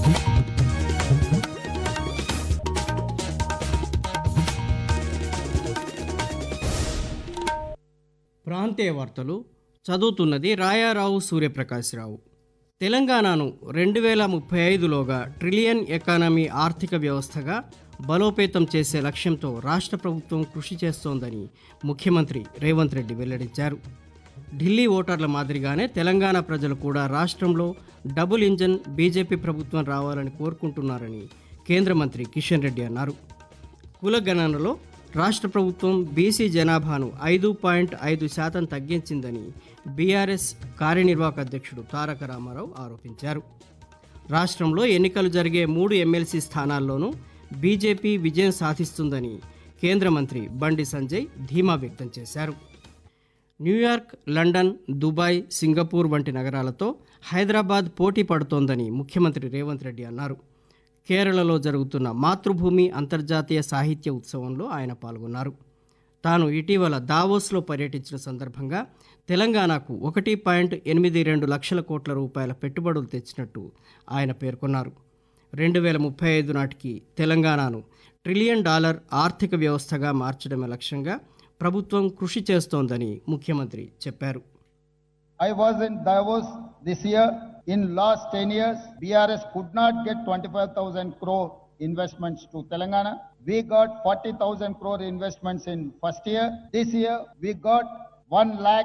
ప్రాంతీయ వార్తలు చదువుతున్నది రాయారావు సూర్యప్రకాశ్రావు తెలంగాణను రెండు వేల ముప్పై ఐదులోగా ట్రిలియన్ ఎకానమీ ఆర్థిక వ్యవస్థగా బలోపేతం చేసే లక్ష్యంతో రాష్ట్ర ప్రభుత్వం కృషి చేస్తోందని ముఖ్యమంత్రి రేవంత్ రెడ్డి వెల్లడించారు ఢిల్లీ ఓటర్ల మాదిరిగానే తెలంగాణ ప్రజలు కూడా రాష్ట్రంలో డబుల్ ఇంజన్ బీజేపీ ప్రభుత్వం రావాలని కోరుకుంటున్నారని కేంద్ర మంత్రి కిషన్ రెడ్డి అన్నారు కులగణనలో రాష్ట్ర ప్రభుత్వం బీసీ జనాభాను ఐదు పాయింట్ ఐదు శాతం తగ్గించిందని బీఆర్ఎస్ కార్యనిర్వాహక అధ్యక్షుడు తారక రామారావు ఆరోపించారు రాష్ట్రంలో ఎన్నికలు జరిగే మూడు ఎమ్మెల్సీ స్థానాల్లోనూ బీజేపీ విజయం సాధిస్తుందని కేంద్ర మంత్రి బండి సంజయ్ ధీమా వ్యక్తం చేశారు న్యూయార్క్ లండన్ దుబాయ్ సింగపూర్ వంటి నగరాలతో హైదరాబాద్ పోటీ పడుతోందని ముఖ్యమంత్రి రేవంత్ రెడ్డి అన్నారు కేరళలో జరుగుతున్న మాతృభూమి అంతర్జాతీయ సాహిత్య ఉత్సవంలో ఆయన పాల్గొన్నారు తాను ఇటీవల దావోస్లో పర్యటించిన సందర్భంగా తెలంగాణకు ఒకటి పాయింట్ ఎనిమిది రెండు లక్షల కోట్ల రూపాయల పెట్టుబడులు తెచ్చినట్టు ఆయన పేర్కొన్నారు రెండు వేల ముప్పై ఐదు నాటికి తెలంగాణను ట్రిలియన్ డాలర్ ఆర్థిక వ్యవస్థగా మార్చడమే లక్ష్యంగా ప్రభుత్వం కృషి చేస్తోందని ముఖ్యమంత్రి చెప్పారు I was in Davos this year. In last 10 years, BRS could not get 25,000 crore investments to Telangana. We got 40,000 crore investments in first year. This year, we got 1 lakh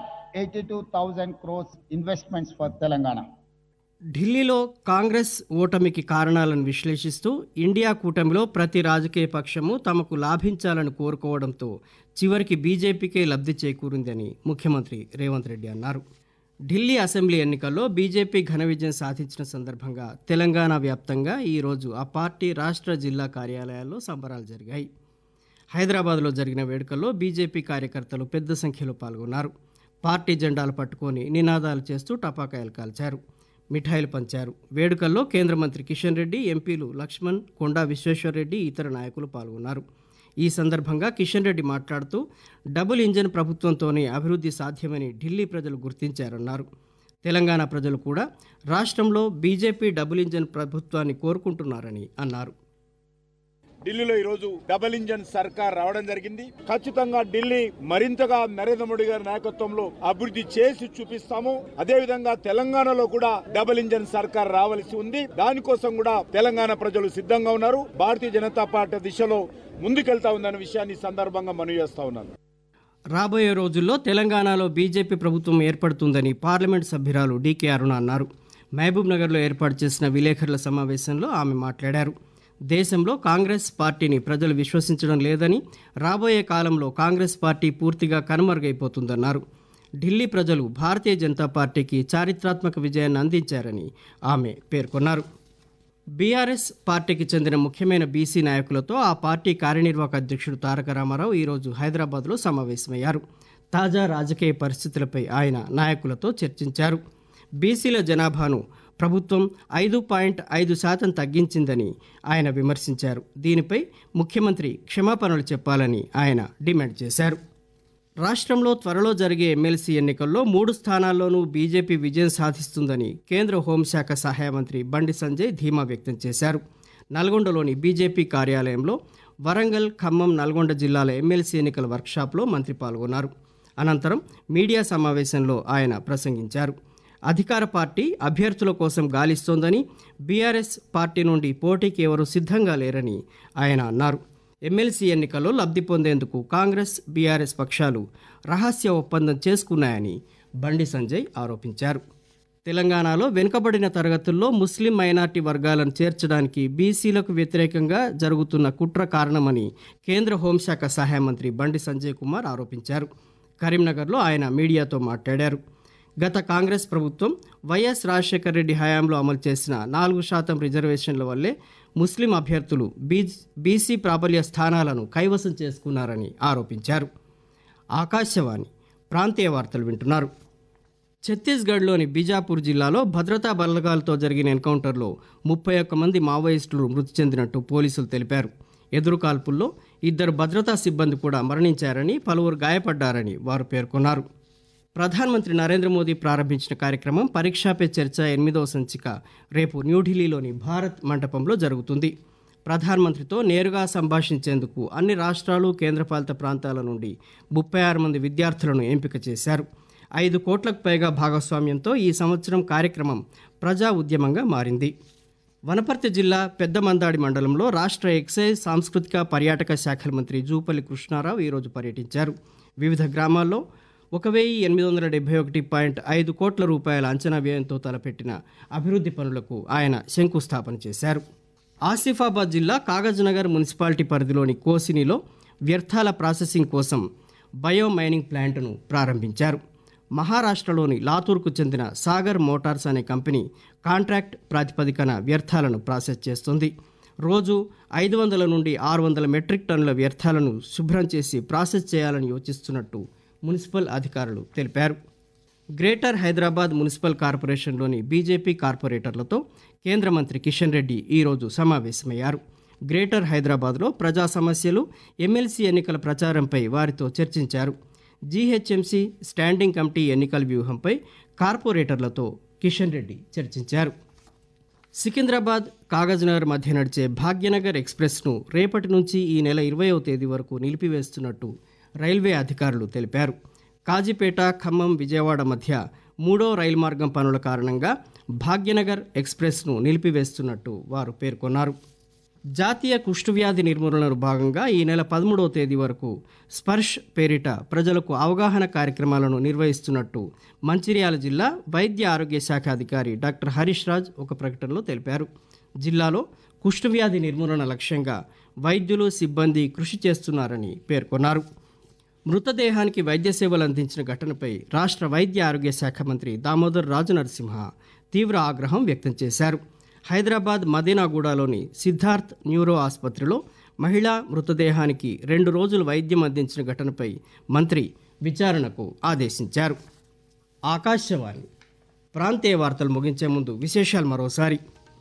82,000 crores investments for Telangana. ఢిల్లీలో కాంగ్రెస్ ఓటమికి కారణాలను విశ్లేషిస్తూ India కూటమిలో ప్రతి రాజకీయ పక్షము తమకు లాభించాలని కోరుకోవడంతో చివరికి బీజేపీకే లబ్ధి చేకూరిందని ముఖ్యమంత్రి రేవంత్ రెడ్డి అన్నారు ఢిల్లీ అసెంబ్లీ ఎన్నికల్లో బీజేపీ ఘన విజయం సాధించిన సందర్భంగా తెలంగాణ వ్యాప్తంగా ఈరోజు ఆ పార్టీ రాష్ట్ర జిల్లా కార్యాలయాల్లో సంబరాలు జరిగాయి హైదరాబాద్లో జరిగిన వేడుకల్లో బీజేపీ కార్యకర్తలు పెద్ద సంఖ్యలో పాల్గొన్నారు పార్టీ జెండాలు పట్టుకొని నినాదాలు చేస్తూ టపాకాయలు కాల్చారు మిఠాయిలు పంచారు వేడుకల్లో కేంద్ర మంత్రి కిషన్ రెడ్డి ఎంపీలు లక్ష్మణ్ కొండా విశ్వేశ్వరరెడ్డి ఇతర నాయకులు పాల్గొన్నారు ఈ సందర్భంగా కిషన్ రెడ్డి మాట్లాడుతూ డబుల్ ఇంజన్ ప్రభుత్వంతోనే అభివృద్ధి సాధ్యమని ఢిల్లీ ప్రజలు గుర్తించారన్నారు తెలంగాణ ప్రజలు కూడా రాష్ట్రంలో బీజేపీ డబుల్ ఇంజన్ ప్రభుత్వాన్ని కోరుకుంటున్నారని అన్నారు ఢిల్లీలో ఈరోజు డబల్ ఇంజన్ సర్కార్ రావడం జరిగింది ఖచ్చితంగా ఢిల్లీ మరింతగా నరేంద్ర మోడీ గారి నాయకత్వంలో అభివృద్ధి చేసి చూపిస్తాము అదే విధంగా తెలంగాణలో కూడా డబల్ ఇంజన్ సర్కార్ రావాల్సి ఉంది దానికోసం కూడా తెలంగాణ ప్రజలు సిద్ధంగా ఉన్నారు భారతీయ జనతా పార్టీ దిశలో ముందుకెళ్తా ఉందనే విషయాన్ని ఈ సందర్భంగా మనవి చేస్తా ఉన్నాను రాబోయే రోజుల్లో తెలంగాణలో బీజేపీ ప్రభుత్వం ఏర్పడుతుందని పార్లమెంట్ సభ్యురాలు డీకే అరుణ అన్నారు మహబూబ్ నగర్లో ఏర్పాటు చేసిన విలేకరుల సమావేశంలో ఆమె మాట్లాడారు దేశంలో కాంగ్రెస్ పార్టీని ప్రజలు విశ్వసించడం లేదని రాబోయే కాలంలో కాంగ్రెస్ పార్టీ పూర్తిగా కనుమరుగైపోతుందన్నారు ఢిల్లీ ప్రజలు భారతీయ జనతా పార్టీకి చారిత్రాత్మక విజయాన్ని అందించారని ఆమె పేర్కొన్నారు బీఆర్ఎస్ పార్టీకి చెందిన ముఖ్యమైన బీసీ నాయకులతో ఆ పార్టీ కార్యనిర్వాహక అధ్యక్షుడు తారక రామారావు ఈరోజు హైదరాబాద్లో సమావేశమయ్యారు తాజా రాజకీయ పరిస్థితులపై ఆయన నాయకులతో చర్చించారు బీసీల జనాభాను ప్రభుత్వం ఐదు పాయింట్ ఐదు శాతం తగ్గించిందని ఆయన విమర్శించారు దీనిపై ముఖ్యమంత్రి క్షమాపణలు చెప్పాలని ఆయన డిమాండ్ చేశారు రాష్ట్రంలో త్వరలో జరిగే ఎమ్మెల్సీ ఎన్నికల్లో మూడు స్థానాల్లోనూ బీజేపీ విజయం సాధిస్తుందని కేంద్ర హోంశాఖ సహాయ మంత్రి బండి సంజయ్ ధీమా వ్యక్తం చేశారు నల్గొండలోని బీజేపీ కార్యాలయంలో వరంగల్ ఖమ్మం నల్గొండ జిల్లాల ఎమ్మెల్సీ ఎన్నికల వర్క్షాప్లో మంత్రి పాల్గొన్నారు అనంతరం మీడియా సమావేశంలో ఆయన ప్రసంగించారు అధికార పార్టీ అభ్యర్థుల కోసం గాలిస్తోందని బీఆర్ఎస్ పార్టీ నుండి పోటీకి ఎవరూ సిద్ధంగా లేరని ఆయన అన్నారు ఎమ్మెల్సీ ఎన్నికల్లో లబ్ధి పొందేందుకు కాంగ్రెస్ బీఆర్ఎస్ పక్షాలు రహస్య ఒప్పందం చేసుకున్నాయని బండి సంజయ్ ఆరోపించారు తెలంగాణలో వెనుకబడిన తరగతుల్లో ముస్లిం మైనార్టీ వర్గాలను చేర్చడానికి బీసీలకు వ్యతిరేకంగా జరుగుతున్న కుట్ర కారణమని కేంద్ర హోంశాఖ సహాయ మంత్రి బండి సంజయ్ కుమార్ ఆరోపించారు కరీంనగర్లో ఆయన మీడియాతో మాట్లాడారు గత కాంగ్రెస్ ప్రభుత్వం వైఎస్ రాజశేఖర రెడ్డి హయాంలో అమలు చేసిన నాలుగు శాతం రిజర్వేషన్ల వల్లే ముస్లిం అభ్యర్థులు బీ బీసీ ప్రాబల్య స్థానాలను కైవసం చేసుకున్నారని ఆరోపించారు ఆకాశవాణి ప్రాంతీయ వార్తలు వింటున్నారు ఛత్తీస్గఢ్లోని బీజాపూర్ జిల్లాలో భద్రతా బలగాలతో జరిగిన ఎన్కౌంటర్లో ముప్పై ఒక్క మంది మావోయిస్టులు మృతి చెందినట్టు పోలీసులు తెలిపారు ఎదురు కాల్పుల్లో ఇద్దరు భద్రతా సిబ్బంది కూడా మరణించారని పలువురు గాయపడ్డారని వారు పేర్కొన్నారు ప్రధానమంత్రి నరేంద్ర మోదీ ప్రారంభించిన కార్యక్రమం పరీక్షా పే చర్చ ఎనిమిదవ సంచిక రేపు న్యూఢిల్లీలోని భారత్ మంటపంలో జరుగుతుంది ప్రధానమంత్రితో నేరుగా సంభాషించేందుకు అన్ని రాష్ట్రాలు కేంద్రపాలిత ప్రాంతాల నుండి ముప్పై ఆరు మంది విద్యార్థులను ఎంపిక చేశారు ఐదు కోట్లకు పైగా భాగస్వామ్యంతో ఈ సంవత్సరం కార్యక్రమం ప్రజా ఉద్యమంగా మారింది వనపర్తి జిల్లా పెద్దమందాడి మండలంలో రాష్ట్ర ఎక్సైజ్ సాంస్కృతిక పర్యాటక శాఖల మంత్రి జూపల్లి కృష్ణారావు ఈరోజు పర్యటించారు వివిధ గ్రామాల్లో ఒక వెయ్యి ఎనిమిది వందల డెబ్బై ఒకటి పాయింట్ ఐదు కోట్ల రూపాయల అంచనా వ్యయంతో తలపెట్టిన అభివృద్ధి పనులకు ఆయన శంకుస్థాపన చేశారు ఆసిఫాబాద్ జిల్లా కాగజ్నగర్ మున్సిపాలిటీ పరిధిలోని కోసినిలో వ్యర్థాల ప్రాసెసింగ్ కోసం బయో మైనింగ్ ప్లాంట్ను ప్రారంభించారు మహారాష్ట్రలోని లాతూర్కు చెందిన సాగర్ మోటార్స్ అనే కంపెనీ కాంట్రాక్ట్ ప్రాతిపదికన వ్యర్థాలను ప్రాసెస్ చేస్తుంది రోజు ఐదు వందల నుండి ఆరు వందల మెట్రిక్ టన్నుల వ్యర్థాలను శుభ్రం చేసి ప్రాసెస్ చేయాలని యోచిస్తున్నట్టు మున్సిపల్ అధికారులు తెలిపారు గ్రేటర్ హైదరాబాద్ మున్సిపల్ కార్పొరేషన్లోని బీజేపీ కార్పొరేటర్లతో కేంద్ర మంత్రి కిషన్ రెడ్డి ఈరోజు సమావేశమయ్యారు గ్రేటర్ హైదరాబాద్లో ప్రజా సమస్యలు ఎమ్మెల్సీ ఎన్నికల ప్రచారంపై వారితో చర్చించారు జీహెచ్ఎంసీ స్టాండింగ్ కమిటీ ఎన్నికల వ్యూహంపై కార్పొరేటర్లతో కిషన్ రెడ్డి చర్చించారు సికింద్రాబాద్ కాగజ్నగర్ మధ్య నడిచే భాగ్యనగర్ ఎక్స్ప్రెస్ను రేపటి నుంచి ఈ నెల ఇరవయవ తేదీ వరకు నిలిపివేస్తున్నట్టు రైల్వే అధికారులు తెలిపారు కాజీపేట ఖమ్మం విజయవాడ మధ్య మూడో రైలు మార్గం పనుల కారణంగా భాగ్యనగర్ ఎక్స్ప్రెస్ను నిలిపివేస్తున్నట్టు వారు పేర్కొన్నారు జాతీయ కుష్ఠవ్యాధి నిర్మూలనలో భాగంగా ఈ నెల పదమూడవ తేదీ వరకు స్పర్శ్ పేరిట ప్రజలకు అవగాహన కార్యక్రమాలను నిర్వహిస్తున్నట్టు మంచిర్యాల జిల్లా వైద్య ఆరోగ్య శాఖ అధికారి డాక్టర్ హరీష్ రాజ్ ఒక ప్రకటనలో తెలిపారు జిల్లాలో కుష్ఠవ్యాధి నిర్మూలన లక్ష్యంగా వైద్యులు సిబ్బంది కృషి చేస్తున్నారని పేర్కొన్నారు మృతదేహానికి వైద్య సేవలు అందించిన ఘటనపై రాష్ట్ర వైద్య ఆరోగ్య శాఖ మంత్రి దామోదర్ రాజు నరసింహ తీవ్ర ఆగ్రహం వ్యక్తం చేశారు హైదరాబాద్ మదీనాగూడలోని సిద్ధార్థ్ న్యూరో ఆసుపత్రిలో మహిళా మృతదేహానికి రెండు రోజులు వైద్యం అందించిన ఘటనపై మంత్రి విచారణకు ఆదేశించారు ఆకాశవాణి ప్రాంతీయ వార్తలు ముగించే ముందు విశేషాలు మరోసారి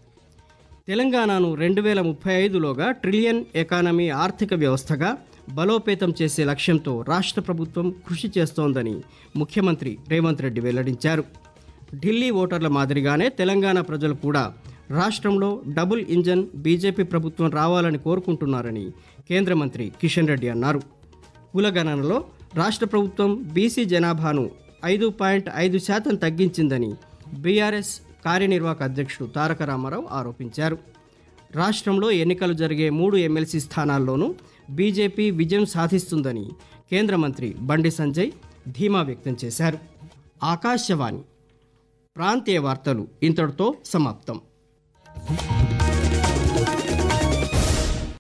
తెలంగాణను రెండు వేల ముప్పై ఐదులోగా ట్రిలియన్ ఎకానమీ ఆర్థిక వ్యవస్థగా బలోపేతం చేసే లక్ష్యంతో రాష్ట్ర ప్రభుత్వం కృషి చేస్తోందని ముఖ్యమంత్రి రేవంత్ రెడ్డి వెల్లడించారు ఢిల్లీ ఓటర్ల మాదిరిగానే తెలంగాణ ప్రజలు కూడా రాష్ట్రంలో డబుల్ ఇంజన్ బీజేపీ ప్రభుత్వం రావాలని కోరుకుంటున్నారని కేంద్ర మంత్రి కిషన్ రెడ్డి అన్నారు కులగణనలో రాష్ట్ర ప్రభుత్వం బీసీ జనాభాను ఐదు పాయింట్ ఐదు శాతం తగ్గించిందని బీఆర్ఎస్ కార్యనిర్వాహక అధ్యక్షుడు తారక రామారావు ఆరోపించారు రాష్ట్రంలో ఎన్నికలు జరిగే మూడు ఎమ్మెల్సీ స్థానాల్లోనూ బీజేపీ విజయం సాధిస్తుందని కేంద్ర మంత్రి బండి సంజయ్ ధీమా వ్యక్తం చేశారు ఆకాశవాణి ప్రాంతీయ వార్తలు ఇంతటితో సమాప్తం